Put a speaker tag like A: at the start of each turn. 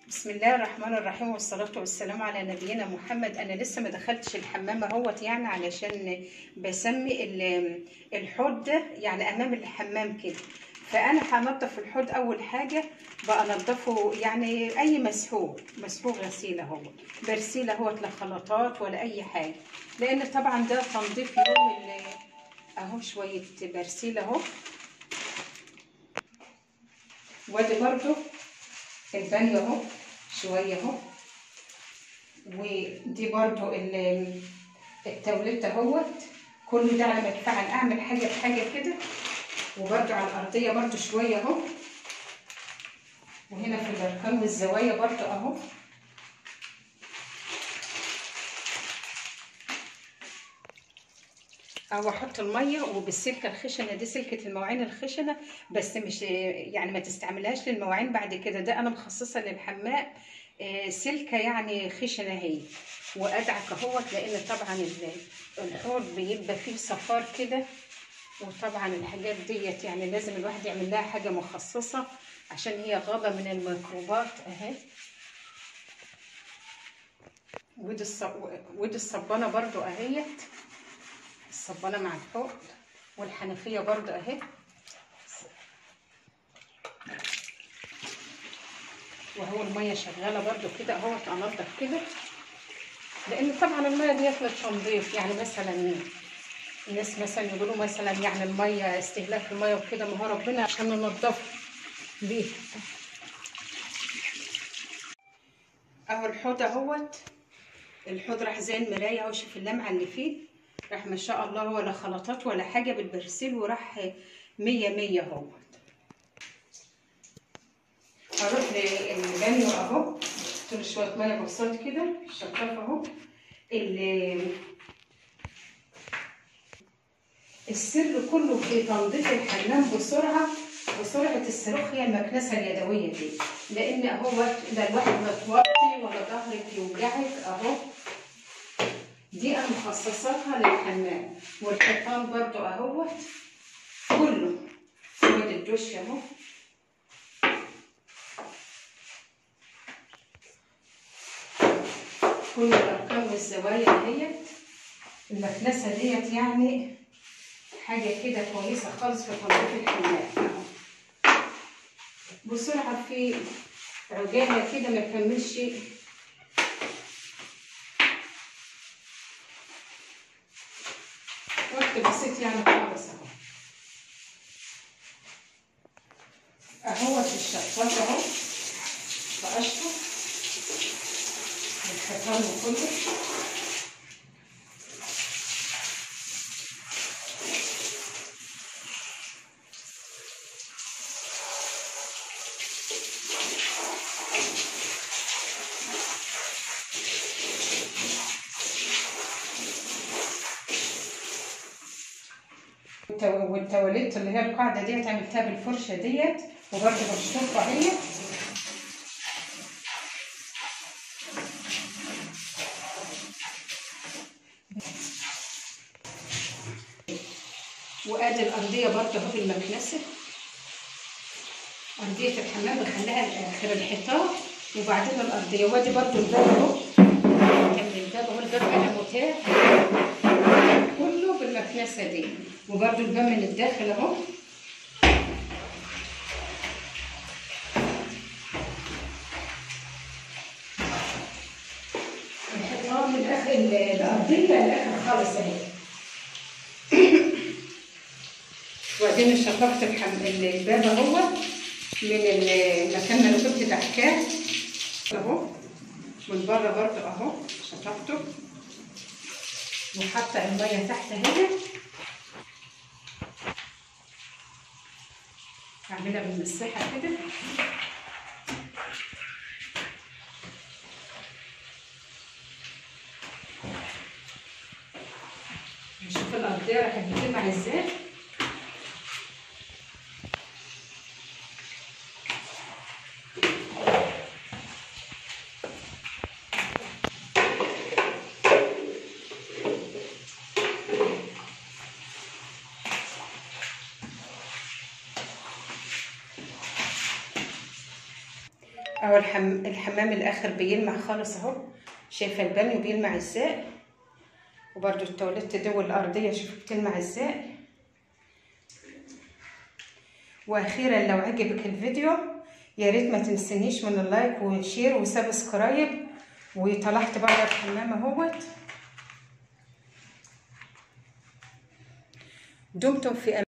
A: بسم الله الرحمن الرحيم والصلاة والسلام على نبينا محمد أنا لسه ما دخلتش الحمام اهوت يعني علشان بسمي ال- الحوض ده يعني أمام الحمام كده فأنا هنضف الحوض أول حاجة بنضفه يعني أي مسحوق مسحوق غسيل أهو برسيل اهوت لا خلطات ولا أي حاجة لأن طبعا ده تنظيف يوم ال- أهو شوية برسيل أهو وادي برضو البانيو اهو شويه اهو ودي برضو ال- التوليت اهوت كل ده على ما ينفعل اعمل حاجه بحاجه كده وبرضو على الارضيه برضو شويه اهو وهنا في الاركان والزوايا برضو اهو او احط الميه وبالسلكه الخشنه دي سلكه المواعين الخشنه بس مش يعني ما تستعملهاش للمواعين بعد كده ده انا مخصصه للحمام آه، سلكه يعني خشنه هي وادعك اهوت لان طبعا ال- الحوض بيبقى فيه صفار كده وطبعا الحاجات ديت يعني لازم الواحد يعمل لها حاجه مخصصه عشان هي غابه من الميكروبات اهي ودي الص- ودي الصبانه برضو اهيت الصبانه مع الحوض والحنفيه برضو اهي وهو الميه شغاله برضو كده اهوت انضف كده لان طبعا الميه ديت للتنظيف يعني مثلا الناس مثلا يقولوا مثلا يعني الميه استهلاك الميه وكده ما هو ربنا عشان ننضفه بيه اهو الحوض اهوت الحوض راح زي المرايه اهو شوف اللمعه اللي فيه راح ما شاء الله ولا خلطات ولا حاجه بالبرسيل وراح مية مية اهوت هروح للبانيو اهو حط له شويه ميه بسيط كده شفاف اهو ال- السر كله في تنظيف الحمام بسرعه بسرعه الصاروخ هي المكنسه اليدويه دي لان اهو لا الواحد متوطي ولا ظهرك يوجعك اهو دي انا مخصصاتها للحمام والحيطان برضو اهوت كله وادي الدش اهو كل الارقام والزوايا ديت المكنسه ديت يعني حاجه كده كويسه خالص في تنظيف الحمام اهو بسرعه في عجاله كده ما يكملش وقت بسيط يعني خالص اهو اهوت الشفاط اهو بقشطه الحيطان وكله والتو- والتواليت اللي هي القاعدة ديت عملتها بالفرشة ديت وبرضه بالشطة اهي وادي الأرضية برضه اهو بالمكنسة أرضية الحمام بخليها لآخر الحيطان وبعدين الأرضية وادي برضه الباب اهو كمل الباب اهو الباب أنا متاح كله بالمكنسة دي وبرده الباب من الداخل اهو الحيطان من اخر الارضيه لاخر خالص اهي وبعدين شطفت الحم... الباب اهو من المكان اللي كنت تحكاه اهو من بره برضه اهو شطفته وحاطه الميه تحت اهي اعملها بالمساحه كده نشوف الارضيه راح تجمع ازاي اهو الحم... الحمام الاخر بيلمع خالص اهو شايفه البانيو بيلمع ازاي وبرده التواليت دي والارضيه شوفوا بتلمع ازاي واخيرا لو عجبك الفيديو يا ريت ما تنسنيش من اللايك وشير وسبسكرايب وطلعت بره الحمام اهوت دمتم في